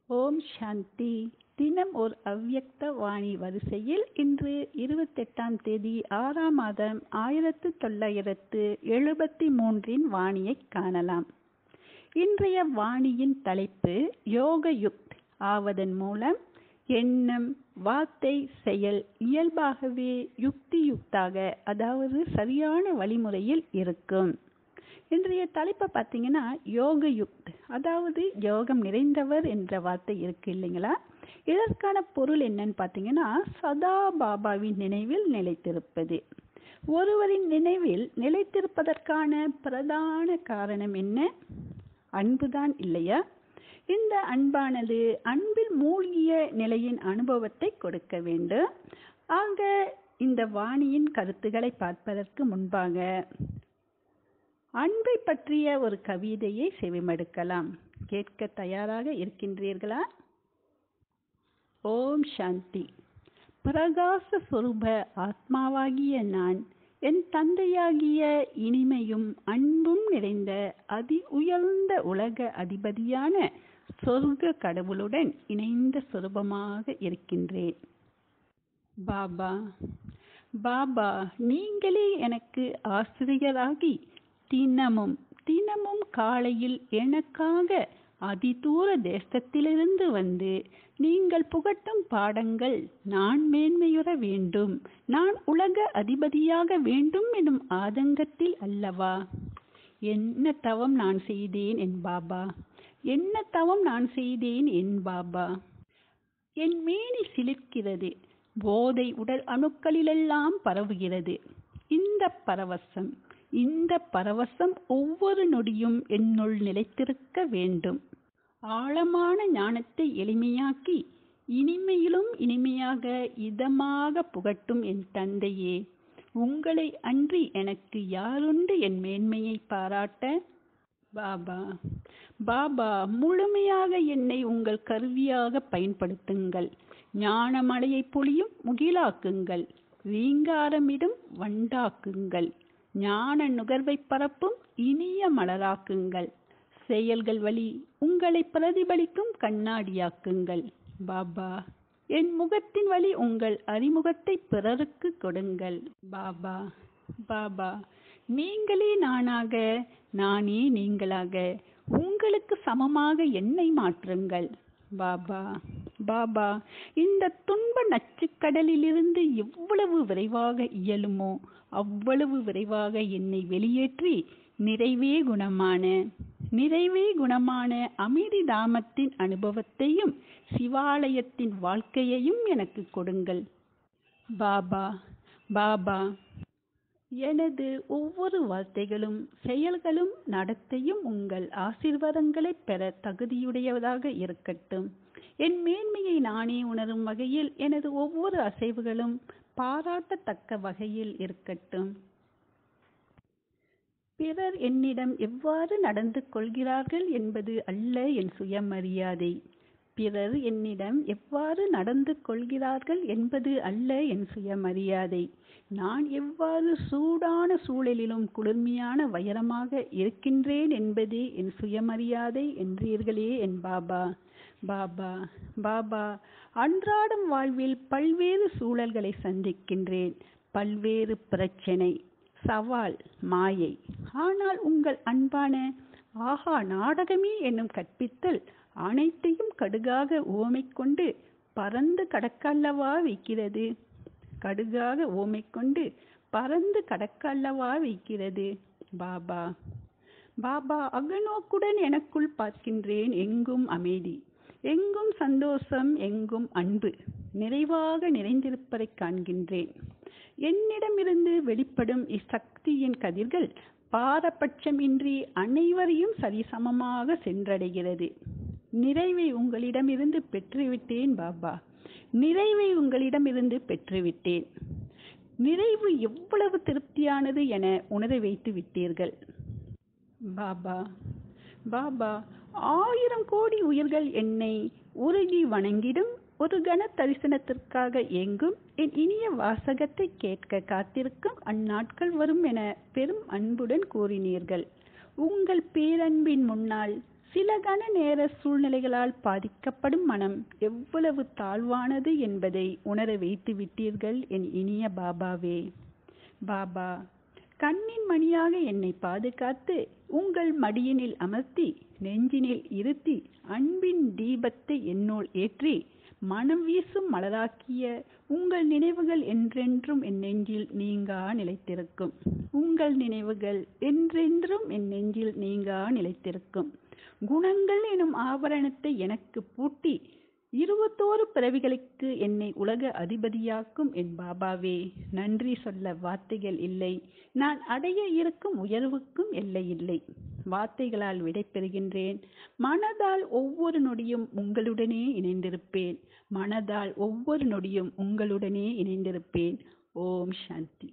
ஓம் சாந்தி தினம் ஓர் அவ்யக்த வாணி வரிசையில் இன்று இருபத்தெட்டாம் தேதி ஆறாம் மாதம் ஆயிரத்து தொள்ளாயிரத்து எழுபத்தி மூன்றின் வாணியைக் காணலாம் இன்றைய வாணியின் தலைப்பு யோக யுக்த் ஆவதன் மூலம் எண்ணம் வார்த்தை செயல் இயல்பாகவே யுக்தி யுக்தாக அதாவது சரியான வழிமுறையில் இருக்கும் இன்றைய தலைப்பை பார்த்தீங்கன்னா யோக யுக்த் அதாவது யோகம் நிறைந்தவர் என்ற வார்த்தை இருக்கு இல்லைங்களா இதற்கான பொருள் என்னன்னு பார்த்தீங்கன்னா சதா பாபாவின் நினைவில் நிலைத்திருப்பது ஒருவரின் நினைவில் நிலைத்திருப்பதற்கான பிரதான காரணம் என்ன அன்புதான் இல்லையா இந்த அன்பானது அன்பில் மூழ்கிய நிலையின் அனுபவத்தை கொடுக்க வேண்டும் ஆக இந்த வாணியின் கருத்துக்களை பார்ப்பதற்கு முன்பாக அன்பை பற்றிய ஒரு கவிதையை செவிமடுக்கலாம் கேட்க தயாராக இருக்கின்றீர்களா ஓம் சாந்தி பிரகாச சொரூப ஆத்மாவாகிய நான் என் தந்தையாகிய இனிமையும் அன்பும் நிறைந்த அதி உயர்ந்த உலக அதிபதியான சொர்க்க கடவுளுடன் இணைந்த சொரூபமாக இருக்கின்றேன் பாபா பாபா நீங்களே எனக்கு ஆசிரியராகி தினமும் தினமும் காலையில் எனக்காக அதிதூர தேசத்திலிருந்து வந்து நீங்கள் புகட்டும் பாடங்கள் நான் மேன்மையுற வேண்டும் நான் உலக அதிபதியாக வேண்டும் எனும் ஆதங்கத்தில் அல்லவா என்ன தவம் நான் செய்தேன் என் பாபா என்ன தவம் நான் செய்தேன் என் பாபா என் மேனி சிலிர்க்கிறது போதை உடல் அணுக்களிலெல்லாம் பரவுகிறது இந்த பரவசம் இந்த பரவசம் ஒவ்வொரு நொடியும் என்னுள் நிலைத்திருக்க வேண்டும் ஆழமான ஞானத்தை எளிமையாக்கி இனிமையிலும் இனிமையாக இதமாக புகட்டும் என் தந்தையே உங்களை அன்றி எனக்கு யாருண்டு என் மேன்மையை பாராட்ட பாபா பாபா முழுமையாக என்னை உங்கள் கருவியாக பயன்படுத்துங்கள் ஞானமலையை பொழியும் முகிலாக்குங்கள் வீங்காரமிடும் வண்டாக்குங்கள் ஞான நுகர்வை பரப்பும் இனிய மலராக்குங்கள் செயல்கள் வழி உங்களை பிரதிபலிக்கும் கண்ணாடியாக்குங்கள் பாபா என் முகத்தின் வழி உங்கள் அறிமுகத்தை பிறருக்கு கொடுங்கள் பாபா பாபா நீங்களே நானாக நானே நீங்களாக உங்களுக்கு சமமாக என்னை மாற்றுங்கள் பாபா பாபா இந்த துன்ப நச்சுக்கடலிலிருந்து எவ்வளவு விரைவாக இயலுமோ அவ்வளவு விரைவாக என்னை வெளியேற்றி நிறைவே குணமான நிறைவே குணமான அமைதி தாமத்தின் அனுபவத்தையும் சிவாலயத்தின் வாழ்க்கையையும் எனக்கு கொடுங்கள் பாபா பாபா எனது ஒவ்வொரு வார்த்தைகளும் செயல்களும் நடத்தையும் உங்கள் ஆசீர்வாதங்களை பெற தகுதியுடையதாக இருக்கட்டும் என் மேன்மையை நானே உணரும் வகையில் எனது ஒவ்வொரு அசைவுகளும் பாராட்டத்தக்க வகையில் இருக்கட்டும் பிறர் என்னிடம் எவ்வாறு நடந்து கொள்கிறார்கள் என்பது அல்ல என் சுயமரியாதை பிறர் என்னிடம் எவ்வாறு நடந்து கொள்கிறார்கள் என்பது அல்ல என் சுயமரியாதை நான் எவ்வாறு சூடான சூழலிலும் குளிர்மையான வைரமாக இருக்கின்றேன் என்பதே என் சுயமரியாதை என்றீர்களே என் பாபா பாபா பாபா அன்றாடம் வாழ்வில் பல்வேறு சூழல்களை சந்திக்கின்றேன் பல்வேறு பிரச்சனை சவால் மாயை ஆனால் உங்கள் அன்பான ஆஹா நாடகமே என்னும் கற்பித்தல் அனைத்தையும் கடுகாக ஓமை கொண்டு பறந்து கடக்கல்லவா வைக்கிறது கடுகாக ஓமை கொண்டு பறந்து கடக்கல்லவா வைக்கிறது பாபா பாபா அகநோக்குடன் எனக்குள் பார்க்கின்றேன் எங்கும் அமைதி எங்கும் சந்தோஷம் எங்கும் அன்பு நிறைவாக நிறைந்திருப்பதை காண்கின்றேன் என்னிடமிருந்து வெளிப்படும் இச்சக்தியின் கதிர்கள் பாரபட்சமின்றி அனைவரையும் சரிசமமாக சென்றடைகிறது நிறைவை உங்களிடமிருந்து பெற்றுவிட்டேன் பாபா நிறைவை உங்களிடமிருந்து பெற்றுவிட்டேன் நிறைவு எவ்வளவு திருப்தியானது என உணர வைத்து விட்டீர்கள் பாபா பாபா ஆயிரம் கோடி உயிர்கள் என்னை உருகி வணங்கிடும் ஒரு கன தரிசனத்திற்காக எங்கும் என் இனிய வாசகத்தை கேட்க காத்திருக்கும் அந்நாட்கள் வரும் என பெரும் அன்புடன் கூறினீர்கள் உங்கள் பேரன்பின் முன்னால் சில கண நேர சூழ்நிலைகளால் பாதிக்கப்படும் மனம் எவ்வளவு தாழ்வானது என்பதை உணர வைத்து விட்டீர்கள் என் இனிய பாபாவே பாபா கண்ணின் மணியாக என்னை பாதுகாத்து உங்கள் மடியினில் அமர்த்தி நெஞ்சினில் இருத்தி அன்பின் தீபத்தை என்னுள் ஏற்றி மனம் வீசும் மலராக்கிய உங்கள் நினைவுகள் என்றென்றும் என் நெஞ்சில் நீங்கா நிலைத்திருக்கும் உங்கள் நினைவுகள் என்றென்றும் என் நெஞ்சில் நீங்கா நிலைத்திருக்கும் குணங்கள் எனும் ஆபரணத்தை எனக்கு பூட்டி இருபத்தோரு பிறவிகளுக்கு என்னை உலக அதிபதியாக்கும் என் பாபாவே நன்றி சொல்ல வார்த்தைகள் இல்லை நான் அடைய இருக்கும் உயர்வுக்கும் எல்லை இல்லை வார்த்தைகளால் விடை பெறுகின்றேன் மனதால் ஒவ்வொரு நொடியும் உங்களுடனே இணைந்திருப்பேன் மனதால் ஒவ்வொரு நொடியும் உங்களுடனே இணைந்திருப்பேன் ஓம் சாந்தி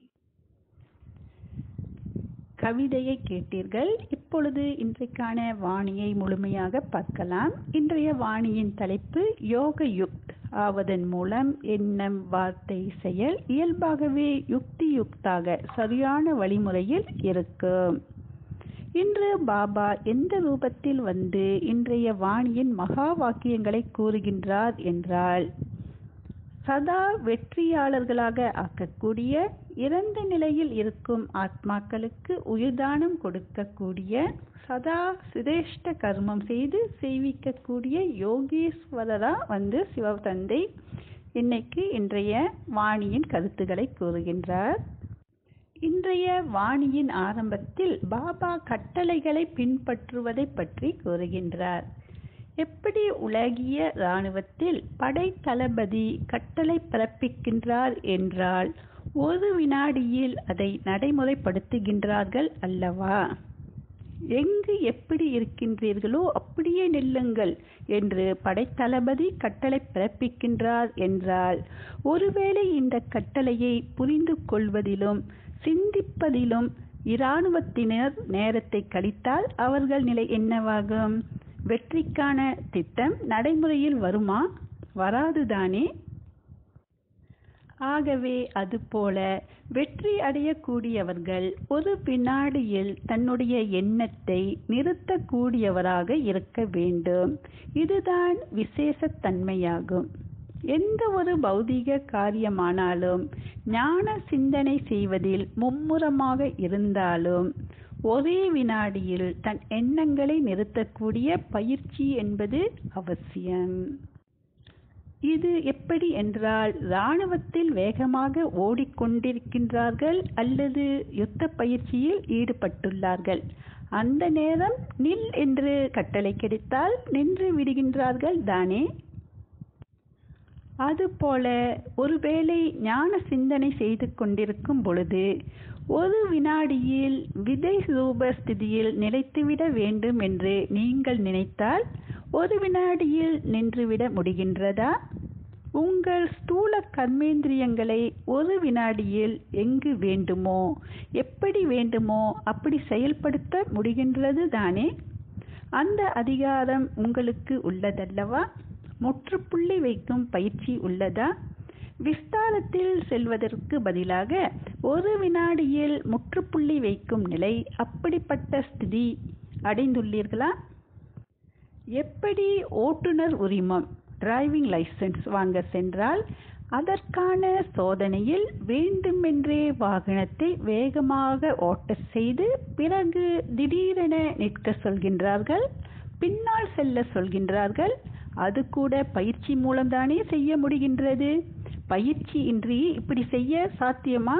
கவிதையை கேட்டீர்கள் இப்பொழுது இன்றைக்கான வாணியை முழுமையாக பார்க்கலாம் இன்றைய வாணியின் தலைப்பு யோக யுக்த் ஆவதன் மூலம் எண்ணம் வார்த்தை செயல் இயல்பாகவே யுக்தி யுக்தாக சரியான வழிமுறையில் இருக்கும் இன்று பாபா எந்த ரூபத்தில் வந்து இன்றைய வாணியின் மகா வாக்கியங்களை கூறுகின்றார் என்றால் சதா வெற்றியாளர்களாக ஆக்கக்கூடிய இறந்த நிலையில் இருக்கும் ஆத்மாக்களுக்கு உயிர்தானம் கொடுக்கக்கூடிய சதா சிரேஷ்ட கர்மம் செய்து செய்விக்கக்கூடிய யோகீஸ்வரரா வந்து சிவதந்தை இன்னைக்கு இன்றைய வாணியின் கருத்துக்களை கூறுகின்றார் இன்றைய வாணியின் ஆரம்பத்தில் பாபா கட்டளைகளை பின்பற்றுவதை பற்றி கூறுகின்றார் எப்படி உலகிய இராணுவத்தில் படை தளபதி கட்டளை பிறப்பிக்கின்றார் என்றால் ஒரு வினாடியில் அதை நடைமுறைப்படுத்துகின்றார்கள் அல்லவா எங்கு எப்படி இருக்கின்றீர்களோ அப்படியே நெல்லுங்கள் என்று படைத்தளபதி கட்டளை பிறப்பிக்கின்றார் என்றால் ஒருவேளை இந்த கட்டளையை புரிந்து கொள்வதிலும் சிந்திப்பதிலும் இராணுவத்தினர் நேரத்தை கழித்தால் அவர்கள் நிலை என்னவாகும் வெற்றிக்கான திட்டம் நடைமுறையில் வருமா வராதுதானே ஆகவே அதுபோல வெற்றி அடையக்கூடியவர்கள் ஒரு வினாடியில் தன்னுடைய எண்ணத்தை நிறுத்தக்கூடியவராக இருக்க வேண்டும் இதுதான் விசேஷத்தன்மையாகும் எந்த ஒரு பௌதீக காரியமானாலும் ஞான சிந்தனை செய்வதில் மும்முரமாக இருந்தாலும் ஒரே வினாடியில் தன் எண்ணங்களை நிறுத்தக்கூடிய பயிற்சி என்பது அவசியம் இது எப்படி என்றால் இராணுவத்தில் வேகமாக ஓடிக்கொண்டிருக்கின்றார்கள் அல்லது யுத்த பயிற்சியில் ஈடுபட்டுள்ளார்கள் அந்த நேரம் நில் என்று கட்டளை கிடைத்தால் நின்று விடுகின்றார்கள் தானே அதுபோல ஒருவேளை ஞான சிந்தனை செய்து கொண்டிருக்கும் பொழுது ஒரு வினாடியில் விதை ரூப ஸ்திதியில் நிலைத்துவிட வேண்டும் என்று நீங்கள் நினைத்தால் ஒரு வினாடியில் நின்றுவிட முடிகின்றதா உங்கள் ஸ்தூல கர்மேந்திரியங்களை ஒரு வினாடியில் எங்கு வேண்டுமோ எப்படி வேண்டுமோ அப்படி செயல்படுத்த முடிகின்றது தானே அந்த அதிகாரம் உங்களுக்கு உள்ளதல்லவா முற்றுப்புள்ளி வைக்கும் பயிற்சி உள்ளதா விஸ்தாரத்தில் செல்வதற்கு பதிலாக ஒரு வினாடியில் முற்றுப்புள்ளி வைக்கும் நிலை அப்படிப்பட்ட ஸ்திதி அடைந்துள்ளீர்களா எப்படி ஓட்டுநர் உரிமம் டிரைவிங் லைசன்ஸ் வாங்க சென்றால் அதற்கான சோதனையில் வேண்டுமென்றே வாகனத்தை வேகமாக ஓட்ட செய்து பிறகு திடீரென நிற்க சொல்கின்றார்கள் பின்னால் செல்ல சொல்கின்றார்கள் அது கூட பயிற்சி மூலம்தானே செய்ய முடிகின்றது பயிற்சி இன்றி இப்படி செய்ய சாத்தியமா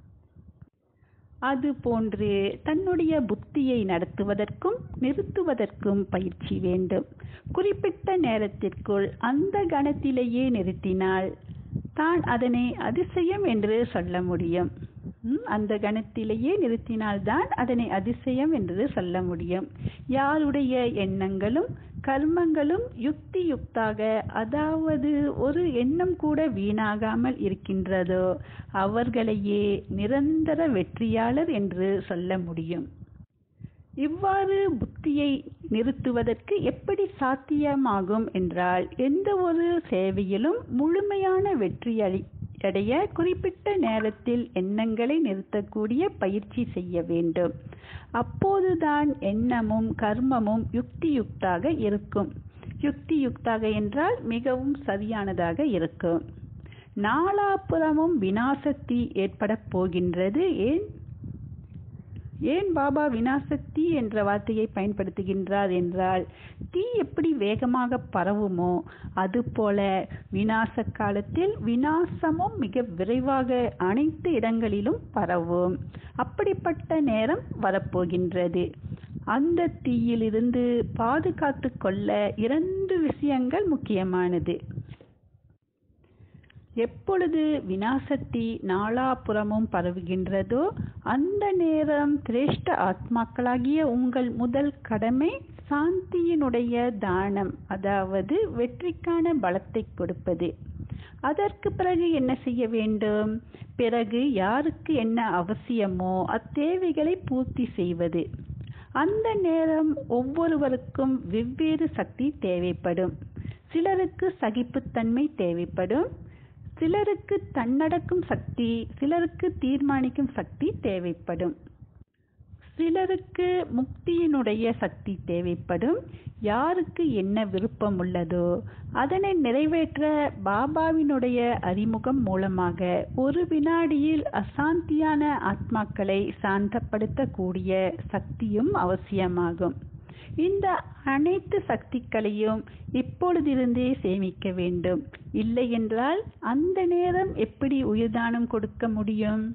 அது போன்று தன்னுடைய புத்தியை நடத்துவதற்கும் நிறுத்துவதற்கும் பயிற்சி வேண்டும் குறிப்பிட்ட நேரத்திற்குள் அந்த கணத்திலேயே நிறுத்தினால் தான் அதனை அதிசயம் என்று சொல்ல முடியும் அந்த கணத்திலேயே நிறுத்தினால்தான் அதனை அதிசயம் என்று சொல்ல முடியும் யாருடைய எண்ணங்களும் கர்மங்களும் யுக்தி யுக்தாக அதாவது ஒரு எண்ணம் கூட வீணாகாமல் இருக்கின்றதோ அவர்களையே நிரந்தர வெற்றியாளர் என்று சொல்ல முடியும் இவ்வாறு புத்தியை நிறுத்துவதற்கு எப்படி சாத்தியமாகும் என்றால் எந்த ஒரு சேவையிலும் முழுமையான வெற்றி அளி அடைய குறிப்பிட்ட நேரத்தில் எண்ணங்களை நிறுத்தக்கூடிய பயிற்சி செய்ய வேண்டும் அப்போதுதான் எண்ணமும் கர்மமும் யுக்தியுக்தாக இருக்கும் யுக்தியுக்தாக என்றால் மிகவும் சரியானதாக இருக்கும் நாலாபுறமும் வினாசக்தி ஏற்படப் போகின்றது ஏன் ஏன் பாபா வினாசக்தி என்ற வார்த்தையை பயன்படுத்துகின்றார் என்றால் தீ எப்படி வேகமாக பரவுமோ அதுபோல வினாச காலத்தில் வினாசமும் மிக விரைவாக அனைத்து இடங்களிலும் பரவும் அப்படிப்பட்ட நேரம் வரப்போகின்றது அந்த தீயிலிருந்து பாதுகாத்து கொள்ள இரண்டு விஷயங்கள் முக்கியமானது எப்பொழுது வினாசக்தி நாலாபுறமும் பரவுகின்றதோ அந்த நேரம் சிரேஷ்ட ஆத்மாக்களாகிய உங்கள் முதல் கடமை சாந்தியினுடைய தானம் அதாவது வெற்றிக்கான பலத்தை கொடுப்பது அதற்கு பிறகு என்ன செய்ய வேண்டும் பிறகு யாருக்கு என்ன அவசியமோ அத்தேவைகளை பூர்த்தி செய்வது அந்த நேரம் ஒவ்வொருவருக்கும் வெவ்வேறு சக்தி தேவைப்படும் சிலருக்கு சகிப்புத்தன்மை தேவைப்படும் சிலருக்கு தன்னடக்கும் சக்தி சிலருக்கு தீர்மானிக்கும் சக்தி தேவைப்படும் சிலருக்கு முக்தியினுடைய சக்தி தேவைப்படும் யாருக்கு என்ன விருப்பம் உள்ளதோ அதனை நிறைவேற்ற பாபாவினுடைய அறிமுகம் மூலமாக ஒரு வினாடியில் அசாந்தியான ஆத்மாக்களை சாந்தப்படுத்தக்கூடிய சக்தியும் அவசியமாகும் இந்த அனைத்து சக்திகளையும் இப்பொழுதிருந்தே சேமிக்க வேண்டும் இல்லை என்றால் அந்த நேரம் எப்படி உயிர்தானம் கொடுக்க முடியும்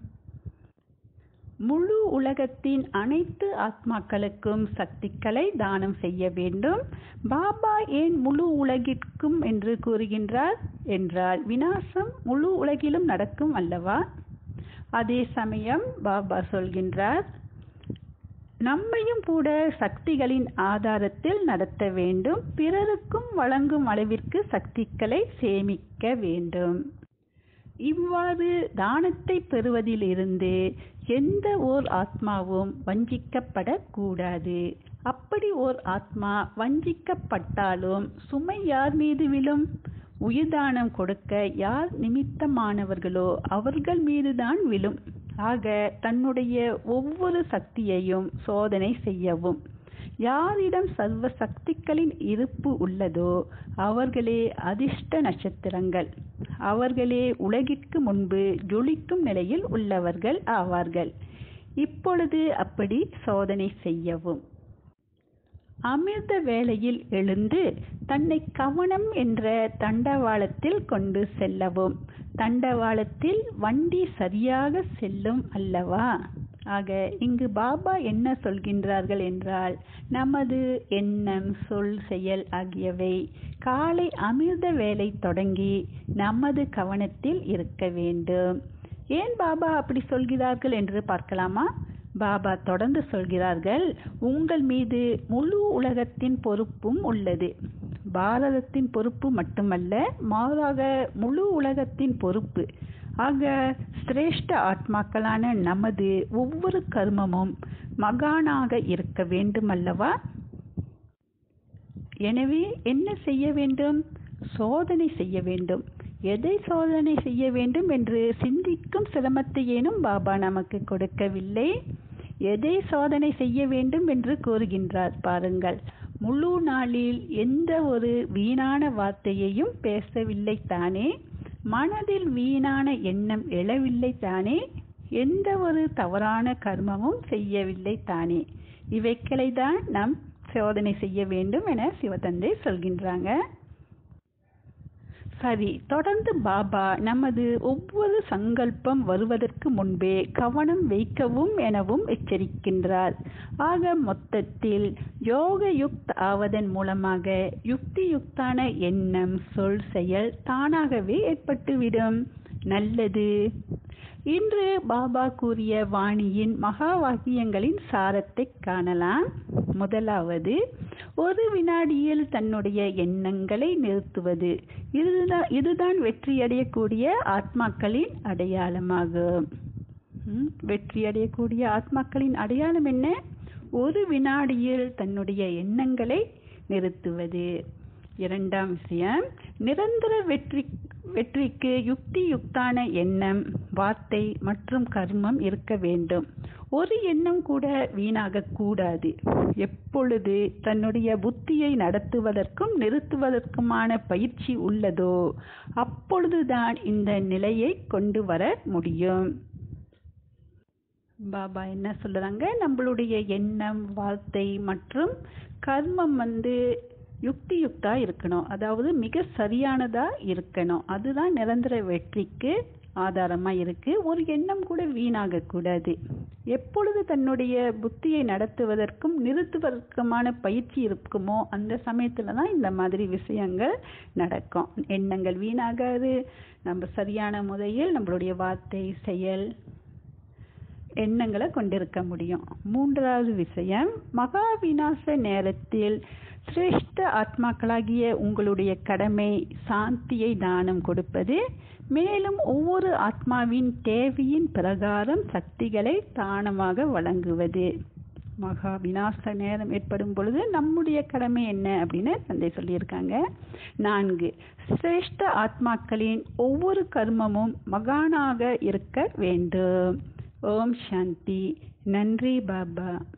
முழு உலகத்தின் அனைத்து ஆத்மாக்களுக்கும் சக்திகளை தானம் செய்ய வேண்டும் பாபா ஏன் முழு உலகிற்கும் என்று கூறுகின்றார் என்றால் வினாசம் முழு உலகிலும் நடக்கும் அல்லவா அதே சமயம் பாபா சொல்கின்றார் நம்மையும் கூட சக்திகளின் ஆதாரத்தில் நடத்த வேண்டும் பிறருக்கும் வழங்கும் அளவிற்கு சக்திகளை சேமிக்க வேண்டும் இவ்வாறு தானத்தை பெறுவதிலிருந்து எந்த ஓர் ஆத்மாவும் வஞ்சிக்கப்படக்கூடாது அப்படி ஓர் ஆத்மா வஞ்சிக்கப்பட்டாலும் சுமை யார் மீது விழும் உயிர்தானம் கொடுக்க யார் நிமித்தமானவர்களோ அவர்கள் மீதுதான் விழும் ஆக தன்னுடைய ஒவ்வொரு சக்தியையும் சோதனை செய்யவும் யாரிடம் சர்வ சக்திகளின் இருப்பு உள்ளதோ அவர்களே அதிர்ஷ்ட நட்சத்திரங்கள் அவர்களே உலகிற்கு முன்பு ஜொலிக்கும் நிலையில் உள்ளவர்கள் ஆவார்கள் இப்பொழுது அப்படி சோதனை செய்யவும் அமிர்த வேளையில் எழுந்து தன்னை கவனம் என்ற தண்டவாளத்தில் கொண்டு செல்லவும் தண்டவாளத்தில் வண்டி சரியாக செல்லும் அல்லவா ஆக இங்கு பாபா என்ன சொல்கின்றார்கள் என்றால் நமது எண்ணம் சொல் செயல் ஆகியவை காலை அமிர்த வேலை தொடங்கி நமது கவனத்தில் இருக்க வேண்டும் ஏன் பாபா அப்படி சொல்கிறார்கள் என்று பார்க்கலாமா பாபா தொடர்ந்து சொல்கிறார்கள் உங்கள் மீது முழு உலகத்தின் பொறுப்பும் உள்ளது பாரதத்தின் பொறுப்பு மட்டுமல்ல மாறாக முழு உலகத்தின் பொறுப்பு ஆக சிரேஷ்ட ஆத்மாக்களான நமது ஒவ்வொரு கர்மமும் மகானாக இருக்க வேண்டும் அல்லவா எனவே என்ன செய்ய வேண்டும் சோதனை செய்ய வேண்டும் எதை சோதனை செய்ய வேண்டும் என்று சிந்திக்கும் சிரமத்தையேனும் பாபா நமக்கு கொடுக்கவில்லை எதை சோதனை செய்ய வேண்டும் என்று கூறுகின்றார் பாருங்கள் முழு நாளில் எந்த ஒரு வீணான வார்த்தையையும் பேசவில்லை தானே மனதில் வீணான எண்ணம் எழவில்லை தானே எந்த ஒரு தவறான கர்மமும் செய்யவில்லை தானே இவைகளை தான் நாம் சோதனை செய்ய வேண்டும் என சிவதந்தை சொல்கின்றாங்க சரி தொடர்ந்து பாபா நமது ஒவ்வொரு சங்கல்பம் வருவதற்கு முன்பே கவனம் வைக்கவும் எனவும் எச்சரிக்கின்றார் ஆக மொத்தத்தில் யோக யுக்த் ஆவதன் மூலமாக யுக்தி யுக்தான எண்ணம் சொல் செயல் தானாகவே ஏற்பட்டுவிடும் நல்லது இன்று பாபா கூறிய வாணியின் மகா வாக்கியங்களின் சாரத்தை காணலாம் முதலாவது ஒரு வினாடியில் தன்னுடைய எண்ணங்களை நிறுத்துவது இதுதான் இதுதான் வெற்றியடையக்கூடிய ஆத்மாக்களின் அடையாளமாகும் வெற்றியடையக்கூடிய ஆத்மாக்களின் அடையாளம் என்ன ஒரு வினாடியில் தன்னுடைய எண்ணங்களை நிறுத்துவது இரண்டாம் விஷயம் நிரந்தர வெற்றி வெற்றிக்கு யுக்தி யுக்தான எண்ணம் வார்த்தை மற்றும் கர்மம் இருக்க வேண்டும் ஒரு எண்ணம் கூட வீணாகக் கூடாது எப்பொழுது தன்னுடைய புத்தியை நடத்துவதற்கும் நிறுத்துவதற்குமான பயிற்சி உள்ளதோ அப்பொழுதுதான் இந்த நிலையை கொண்டு வர முடியும் பாபா என்ன சொல்றாங்க நம்மளுடைய எண்ணம் வார்த்தை மற்றும் கர்மம் வந்து யுக்தி யுக்தா இருக்கணும் அதாவது மிக சரியானதா இருக்கணும் அதுதான் நிரந்தர வெற்றிக்கு ஆதாரமா இருக்கு ஒரு எண்ணம் கூட வீணாக கூடாது எப்பொழுது தன்னுடைய புத்தியை நடத்துவதற்கும் நிறுத்துவதற்குமான பயிற்சி இருக்குமோ அந்த சமயத்துல தான் இந்த மாதிரி விஷயங்கள் நடக்கும் எண்ணங்கள் வீணாகாது நம்ம சரியான முறையில் நம்மளுடைய வார்த்தை செயல் எண்ணங்களை கொண்டிருக்க முடியும் மூன்றாவது விஷயம் மகா விநாச நேரத்தில் சிரேஷ்ட ஆத்மாக்களாகிய உங்களுடைய கடமை சாந்தியை தானம் கொடுப்பது மேலும் ஒவ்வொரு ஆத்மாவின் தேவையின் பிரகாரம் சக்திகளை தானமாக வழங்குவது மகா விநாச நேரம் ஏற்படும் பொழுது நம்முடைய கடமை என்ன அப்படின்னு தந்தை சொல்லியிருக்காங்க நான்கு சிரேஷ்ட ஆத்மாக்களின் ஒவ்வொரு கர்மமும் மகானாக இருக்க வேண்டும் ஓம் சாந்தி நன்றி பாபா